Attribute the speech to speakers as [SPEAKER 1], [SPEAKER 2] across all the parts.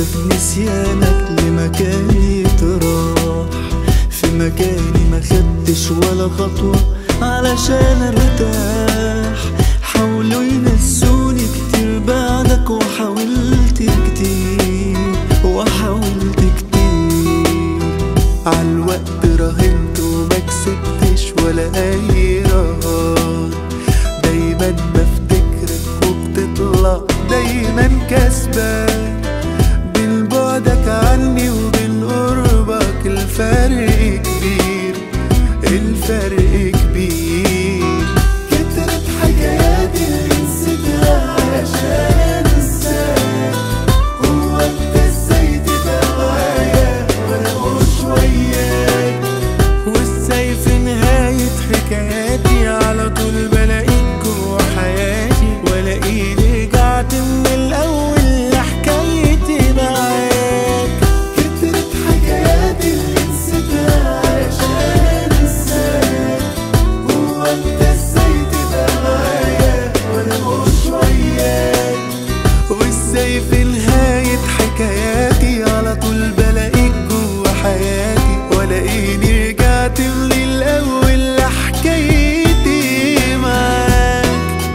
[SPEAKER 1] سبب نسيانك لمكاني تراح في مكاني ما خدتش ولا خطوة علشان ارتاح حاولوا ينسوني كتير بعدك وحاولت كتير وحاولت كتير عالوقت راهنت وما كسبتش ولا اي رهان دايما بفتكرك وبتطلع دايما كسبان بين بعدك عني وبين قربك الفرق كبير الفرق كبير كترت حكاياتي اللي نسيتها علشان انساك هو انت ازاي تبقى معايا وانا مش وياك وازاي في نهاية حكاياتي على طول بلاقيك جوا حياتي والاقيني رجعت من الاول لحكايتي معاك كترت حكاياتي اللي نسيتها علشان انساك هو انت ازاي تبقى معايا وانا مش وياك وازاي في نهاية حكاياتي على طول بلاقيك جوا حياتي والاقيني رجعت من الاول لحكايتي معاك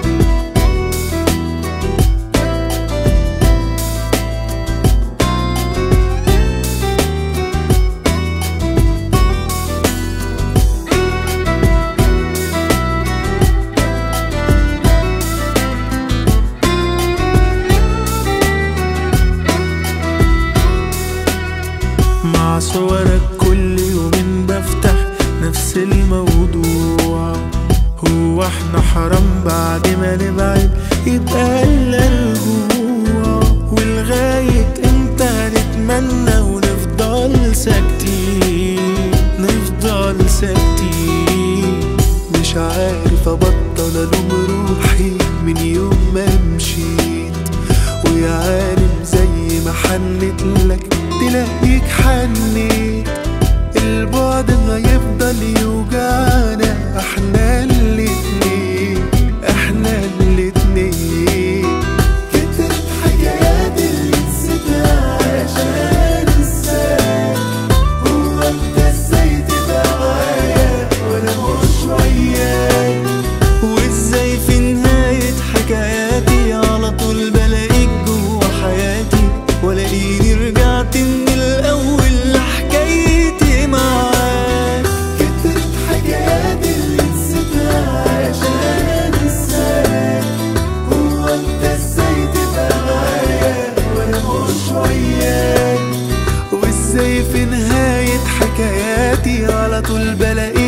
[SPEAKER 1] مع صورك كل يوم بفتح نفس الموضوع هو احنا حرام بعد ما نبعد يبقى لنا الرجوع ولغاية امتى هنتمنى ونفضل ساكتين نفضل ساكتين مش عارف ابطل الوم روحي من يوم ما مشيت ويا عالم زي ما حنت لك تلاقيك حنيت البعد ما يفضل يوجعنا احنا الاتنين احنا الاتنين كترت حكاياتي اللي نسيتها عشان انساك هو انت ازاي تبقى معايا وانا مش وياك وازاي في نهاية حكاياتي على طول بلاقيك جوا حياتي والاقيني رجعت من الاول لحكايتي معاك كترت حكاياتي اللي نسيتها عشان انساك هو انت ازاي تبقى معايا وانا مش وياك وازاي في نهاية حكاياتي على طول بلاقيك